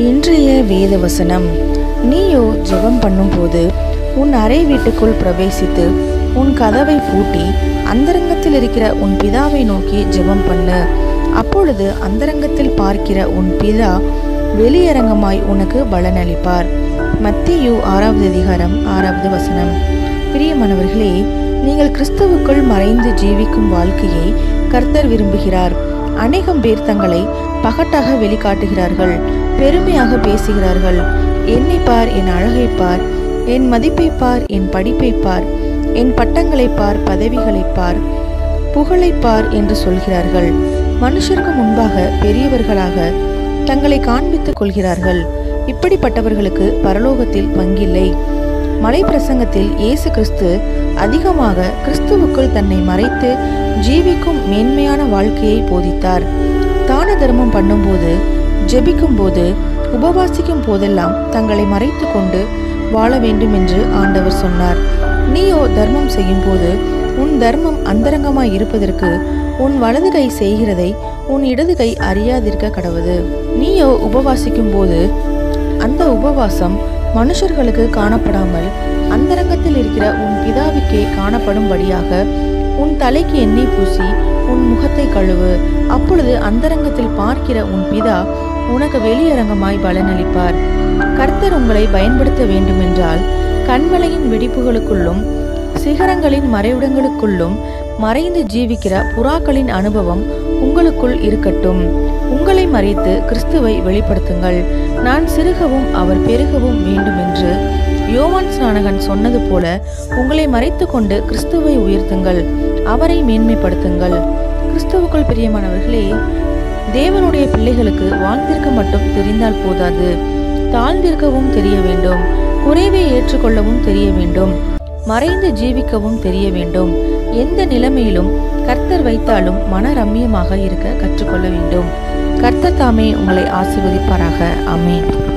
இன்றைய வேத வசனம் நீயோ ஜெபம் பண்ணும்போது உன் அறை வீட்டுக்குள் பிரவேசித்து உன் கதவை பூட்டி அந்தரங்கத்தில் இருக்கிற உன் பிதாவை நோக்கி ஜெபம் பண்ணு அப்பொழுது அந்தரங்கத்தில் பார்க்கிற உன் பிதா வெளியரங்கமாய் உனக்கு பலனளிப்பார் மத்தியு ஆறாவது அதிகாரம் ஆறாவது வசனம் பிரியமானவர்களே நீங்கள் கிறிஸ்துவுக்குள் மறைந்து ஜீவிக்கும் வாழ்க்கையை கர்த்தர் விரும்புகிறார் அநேகம் பேர் தங்களை பகட்டாக வெளிக்காட்டுகிறார்கள் பெருமையாக பேசுகிறார்கள் என்னை பார் என் அழகை பார் என் மதிப்பை பார் என் படிப்பை பார் என் பட்டங்களை பார் பதவிகளை பார் புகழை பார் என்று சொல்கிறார்கள் மனுஷருக்கு முன்பாக பெரியவர்களாக தங்களை காண்பித்துக் கொள்கிறார்கள் இப்படிப்பட்டவர்களுக்கு பரலோகத்தில் பங்கில்லை மலை பிரசங்கத்தில் இயேசு கிறிஸ்து அதிகமாக கிறிஸ்துவுக்குள் தன்னை மறைத்து ஜீவிக்கும் மேன்மையான வாழ்க்கையை போதித்தார் தான தர்மம் பண்ணும்போது ஜெபிக்கும் போது உபவாசிக்கும் போதெல்லாம் தங்களை மறைத்து கொண்டு வாழ வேண்டும் என்று ஆண்டவர் சொன்னார் நீயோ தர்மம் செய்யும் போது உன் தர்மம் அந்தரங்கமாய் இருப்பதற்கு உன் வலது கை செய்கிறதை உன் இடது கை அறியாதிருக்க கடவுது நீயோ உபவாசிக்கும் போது அந்த உபவாசம் மனுஷர்களுக்கு காணப்படாமல் அந்தரங்கத்தில் இருக்கிற உன் பிதாவுக்கே காணப்படும்படியாக உன் தலைக்கு எண்ணெய் பூசி உன் முகத்தை கழுவு அப்பொழுது அந்தரங்கத்தில் பார்க்கிற உன் பிதா உனக்கு வெளியரங்கமாய் பலனளிப்பார் கர்த்தர் உங்களை பயன்படுத்த வேண்டுமென்றால் கண்மலையின் வெடிப்புகளுக்குள்ளும் சிகரங்களின் மறைவிடங்களுக்குள்ளும் மறைந்து ஜீவிக்கிற புறாக்களின் அனுபவம் உங்களுக்குள் இருக்கட்டும் உங்களை மறைத்து கிறிஸ்துவை வெளிப்படுத்துங்கள் நான் சிறுகவும் அவர் பெருகவும் வேண்டும் என்று யோவான் ஸ்நானகன் சொன்னது போல உங்களை மறைத்து கொண்டு கிறிஸ்துவை உயர்த்துங்கள் அவரை மேன்மைப்படுத்துங்கள் கிறிஸ்துவுக்குள் பிரியமானவர்களே தேவனுடைய பிள்ளைகளுக்கு வாழ்ந்திருக்க மட்டும் தெரிந்தால் போதாது தாழ்ந்திருக்கவும் தெரிய வேண்டும் குறைவை ஏற்றுக்கொள்ளவும் தெரிய வேண்டும் மறைந்து ஜீவிக்கவும் தெரிய வேண்டும் எந்த நிலைமையிலும் கர்த்தர் வைத்தாலும் மன ரம்மியமாக இருக்க கற்றுக்கொள்ள வேண்டும் கர்த்தர் தாமே உங்களை ஆசீர்வதிப்பாராக ஆமென்